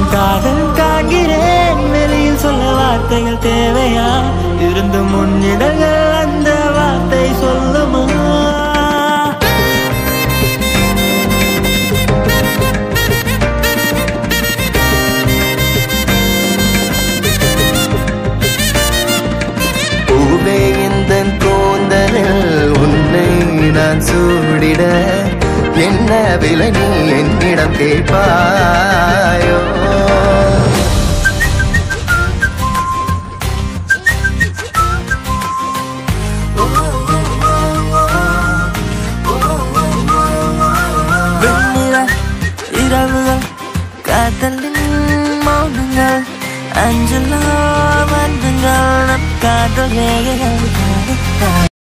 நான் காதல் காண்கிறேன் வெளியில் சொல்ல வார்த்தைகள் தேவையா இருந்து முன்னிடங்கள் அந்த வார்த்தை சொல்லுமா பூவே இந்த கூந்தலில் உன்னை நான் சூடிட என்ன விலை நீ என்னிடம் கேட்பாயோ வெண்ணிற இரவுகள் காதலின் மௌனங்கள் அஞ்சலா வந்துங்கள் நம் காதல் ரேகைகள்